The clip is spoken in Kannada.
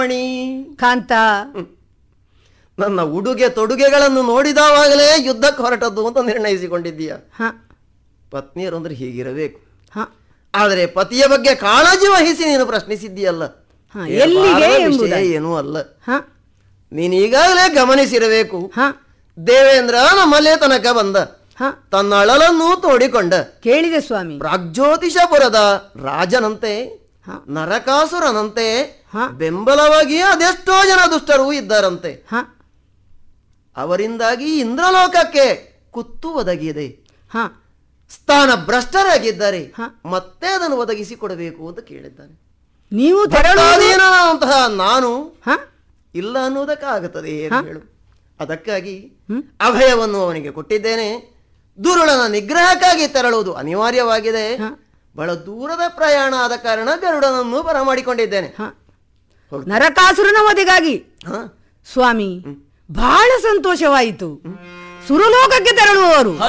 ಮಣಿ ಕಾಂತ ನನ್ನ ಉಡುಗೆ ತೊಡುಗೆಗಳನ್ನು ನೋಡಿದವಾಗಲೇ ಯುದ್ಧಕ್ಕೆ ಹೊರಟದ್ದು ಅಂತ ನಿರ್ಣಯಿಸಿಕೊಂಡಿದ್ದೀಯ ಹ ಪತ್ನಿಯರು ಅಂದ್ರೆ ಹೀಗಿರಬೇಕು ಹ ಆದರೆ ಪತಿಯ ಬಗ್ಗೆ ಕಾಳಜಿ ವಹಿಸಿ ನೀನು ಪ್ರಶ್ನಿಸಿದ್ದೀಯಲ್ಲ ಹ, ಏ, ಎಲ್ಲಿಗೆ ಬಾರದ ವಿಷಯ ಎಂಬುದಾಗಿ. ಏನೂ ಅಲ್ಲ ಹ ನೀನು ಈಗಾಗಲೇ ಗಮನಿಸಿರಬೇಕು ಹ ದೇವೇಂದ್ರ ನಮ್ಮಲ್ಲೇ ತನಕ ಬಂದ ಹ ತನ್ನ ಅಳಲನ್ನು ತೋಡಿಕೊಂಡ ಕೇಳಿದೆ ಸ್ವಾಮಿ ಪ್ರಾಗ್ಜ್ಯೋತಿಷಪುರದ ರಾಜನಂತೆ ಹ. ನರಕಾಸುರನಂತೆ ಹ. ಬೆಂಬಲವಾಗಿ ಅದೆಷ್ಟೋ ಜನ ದುಷ್ಟರು ಇದ್ದಾರಂತೆ ಹ ಅವರಿಂದಾಗಿ ಇಂದ್ರಲೋಕಕ್ಕೆ ಕುತ್ತು ಒದಗಿದೆ ಹ ಸ್ಥಾನ ಭ್ರಷ್ಟರಾಗಿದ್ದಾರೆ ಹ. ಮತ್ತೆ ಅದನ್ನು ಒದಗಿಸಿ ಕೊಡಬೇಕು ಅಂತ ಕೇಳಿದ್ದಾನೆ ನೀವು ತೆರಳುವುದು ಭಕ್ತಾಧೀನನಾದಂತಹ ನಾನು ಹ ಇಲ್ಲ ಅನ್ನುವುದಕ್ಕಾಗುತ್ತದೆ ಏನು ಹ? ಹೇಳು ಅದಕ್ಕಾಗಿ ಹ್ಮ್. ಅಭಯವನ್ನು ಅವನಿಗೆ ಕೊಟ್ಟಿದ್ದೇನೆ ದುರುಳನ ನಿಗ್ರಹಕ್ಕಾಗಿ ತೆರಳುವುದು ಅನಿವಾರ್ಯವಾಗಿದೆ ಹ. ಬಹಳ ದೂರದ ಪ್ರಯಾಣ ಆದ ಕಾರಣ ಗರುಡನನ್ನು ಬರಮಾಡಿಕೊಂಡಿದ್ದೇನೆ ಹ ಹೋಗ್ತೀನಿ. ನರಕಾಸುರನ ವಧೆಗಾಗಿ ಹ? ಸ್ವಾಮಿ ಬಹಳ ಸಂತೋಷವಾಯಿತು ಸುರಲೋಕಕ್ಕೆ ತೆರಳುವವರು